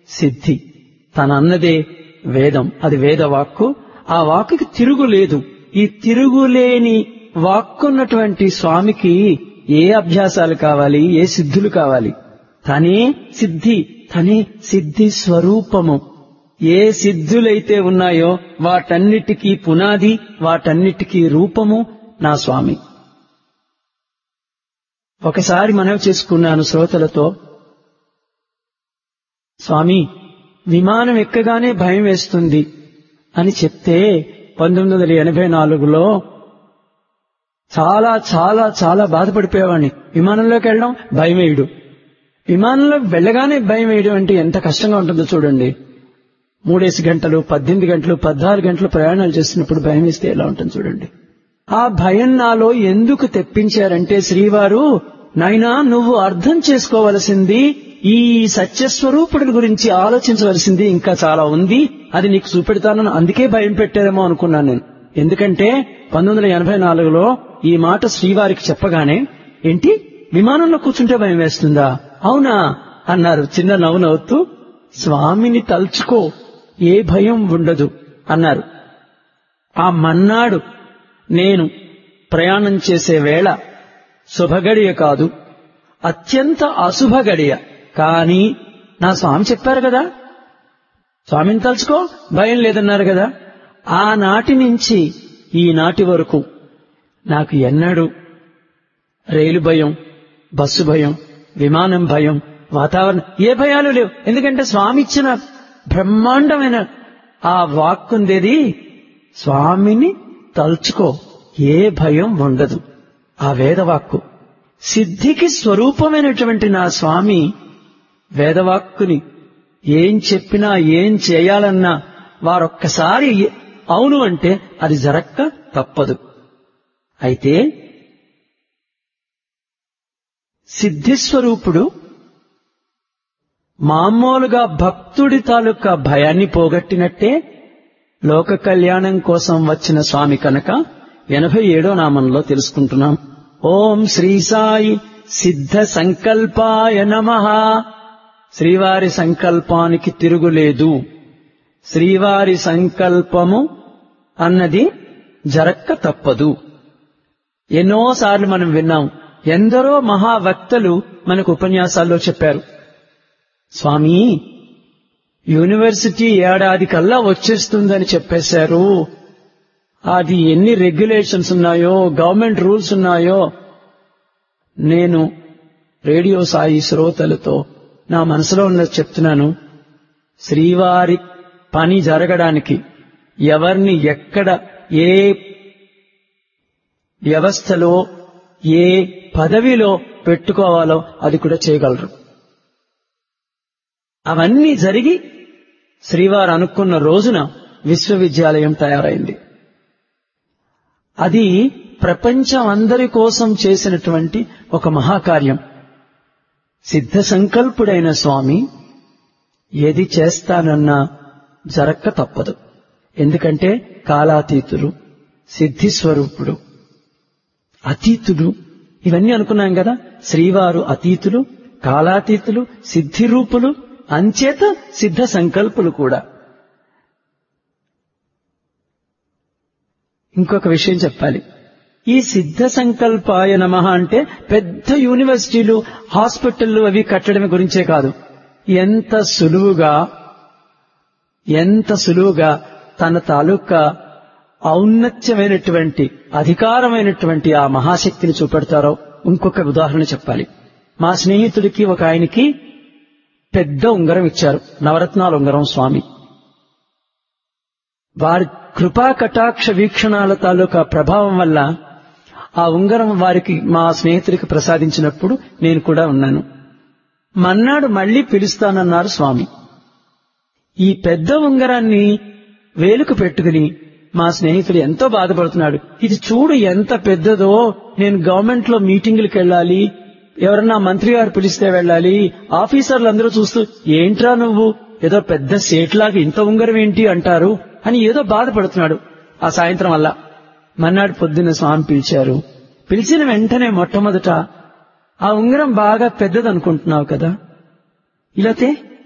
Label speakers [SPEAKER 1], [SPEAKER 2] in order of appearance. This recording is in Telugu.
[SPEAKER 1] సిద్ధి తనన్నదే వేదం అది వేద వాక్కు ఆ వాక్కుకి తిరుగులేదు ఈ తిరుగులేని వాక్కున్నటువంటి స్వామికి ఏ అభ్యాసాలు కావాలి ఏ సిద్ధులు కావాలి తనే సిద్ధి తనే సిద్ధి స్వరూపము ఏ సిద్ధులైతే ఉన్నాయో వాటన్నిటికీ పునాది వాటన్నిటికీ రూపము నా స్వామి ఒకసారి మనవి చేసుకున్నాను శ్రోతలతో స్వామి విమానం ఎక్కగానే భయం వేస్తుంది అని చెప్తే పంతొమ్మిది వందల ఎనభై నాలుగులో చాలా చాలా చాలా బాధపడిపోయేవాడిని విమానంలోకి వెళ్ళడం భయం వేయడు విమానంలోకి వెళ్ళగానే భయం వేయడం అంటే ఎంత కష్టంగా ఉంటుందో చూడండి మూడేసి గంటలు పద్దెనిమిది గంటలు పద్నాలుగు గంటలు ప్రయాణాలు చేస్తున్నప్పుడు భయం వేస్తే ఎలా ఉంటుంది చూడండి ఆ భయం నాలో ఎందుకు తెప్పించారంటే శ్రీవారు నాయనా నువ్వు అర్థం చేసుకోవలసింది ఈ సత్యస్వరూపుడి గురించి ఆలోచించవలసింది ఇంకా చాలా ఉంది అది నీకు చూపెడతానని అందుకే భయం పెట్టారేమో అనుకున్నాను నేను ఎందుకంటే పంతొమ్మిది వందల ఎనభై నాలుగులో ఈ మాట శ్రీవారికి చెప్పగానే ఏంటి విమానంలో కూర్చుంటే భయం వేస్తుందా అవునా అన్నారు చిన్న నవ్వు నవ్వుతూ స్వామిని తలుచుకో ఏ భయం ఉండదు అన్నారు ఆ మన్నాడు నేను ప్రయాణం చేసే వేళ శుభగడియ కాదు అత్యంత అశుభ గడియ కానీ నా స్వామి చెప్పారు కదా స్వామిని తలుచుకో భయం లేదన్నారు కదా ఆనాటి నుంచి ఈనాటి వరకు నాకు ఎన్నడూ రైలు భయం బస్సు భయం విమానం భయం వాతావరణం ఏ భయాలు లేవు ఎందుకంటే స్వామి ఇచ్చిన బ్రహ్మాండమైన ఆ వాక్కుందేది స్వామిని తలుచుకో ఏ భయం ఉండదు ఆ వేదవాక్కు సిద్ధికి స్వరూపమైనటువంటి నా స్వామి వేదవాక్కుని ఏం చెప్పినా ఏం చేయాలన్నా వారొక్కసారి అవును అంటే అది జరక్క తప్పదు అయితే సిద్ధిస్వరూపుడు మామూలుగా భక్తుడి తాలూకా భయాన్ని పోగొట్టినట్టే లోక కళ్యాణం కోసం వచ్చిన స్వామి కనుక ఎనభై ఏడో నామంలో తెలుసుకుంటున్నాం ఓం శ్రీ సాయి సిద్ధ సంకల్పాయ నమ శ్రీవారి సంకల్పానికి తిరుగులేదు శ్రీవారి సంకల్పము అన్నది జరక్క తప్పదు ఎన్నోసార్లు మనం విన్నాం ఎందరో మహావక్తలు మనకు ఉపన్యాసాల్లో చెప్పారు స్వామి యూనివర్సిటీ ఏడాది కల్లా వచ్చేస్తుందని చెప్పేశారు అది ఎన్ని రెగ్యులేషన్స్ ఉన్నాయో గవర్నమెంట్ రూల్స్ ఉన్నాయో నేను రేడియో సాయి శ్రోతలతో నా మనసులో ఉన్నది చెప్తున్నాను శ్రీవారి పని జరగడానికి ఎవరిని ఎక్కడ ఏ వ్యవస్థలో ఏ పదవిలో పెట్టుకోవాలో అది కూడా చేయగలరు అవన్నీ జరిగి శ్రీవారు అనుకున్న రోజున విశ్వవిద్యాలయం తయారైంది అది ప్రపంచం అందరి కోసం చేసినటువంటి ఒక మహాకార్యం సిద్ధ సంకల్పుడైన స్వామి ఏది చేస్తానన్నా జరక్క తప్పదు ఎందుకంటే కాలాతీతులు సిద్ధిస్వరూపుడు అతీతుడు ఇవన్నీ అనుకున్నాం కదా శ్రీవారు అతీతులు కాలాతీతులు సిద్ధి రూపులు అంచేత సిద్ధ సంకల్పులు కూడా ఇంకొక విషయం చెప్పాలి ఈ సిద్ధ సంకల్పాయ నమ అంటే పెద్ద యూనివర్సిటీలు హాస్పిటళ్లు అవి కట్టడం గురించే కాదు ఎంత సులువుగా ఎంత సులువుగా తన తాలూకా ఔన్నత్యమైనటువంటి అధికారమైనటువంటి ఆ మహాశక్తిని చూపెడతారో ఇంకొక ఉదాహరణ చెప్పాలి మా స్నేహితుడికి ఒక ఆయనకి పెద్ద ఉంగరం ఇచ్చారు నవరత్నాల ఉంగరం స్వామి వారి కృపా కటాక్ష వీక్షణాల తాలూకా ప్రభావం వల్ల ఆ ఉంగరం వారికి మా స్నేహితుడికి ప్రసాదించినప్పుడు నేను కూడా ఉన్నాను మన్నాడు మళ్లీ పిలుస్తానన్నారు స్వామి ఈ పెద్ద ఉంగరాన్ని వేలుకు పెట్టుకుని మా స్నేహితుడు ఎంతో బాధపడుతున్నాడు ఇది చూడు ఎంత పెద్దదో నేను గవర్నమెంట్ లో మీటింగులకు వెళ్ళాలి ఎవరన్నా మంత్రి గారు పిలిస్తే వెళ్ళాలి ఆఫీసర్లు అందరూ చూస్తూ ఏంట్రా నువ్వు ఏదో పెద్ద సేట్లాగా ఇంత ఉంగరం ఏంటి అంటారు అని ఏదో బాధపడుతున్నాడు ఆ సాయంత్రం వల్ల మన్నాడు పొద్దున్న స్వామి పిలిచారు పిలిచిన వెంటనే మొట్టమొదట ఆ ఉంగరం బాగా పెద్దదనుకుంటున్నావు కదా ఇలాతే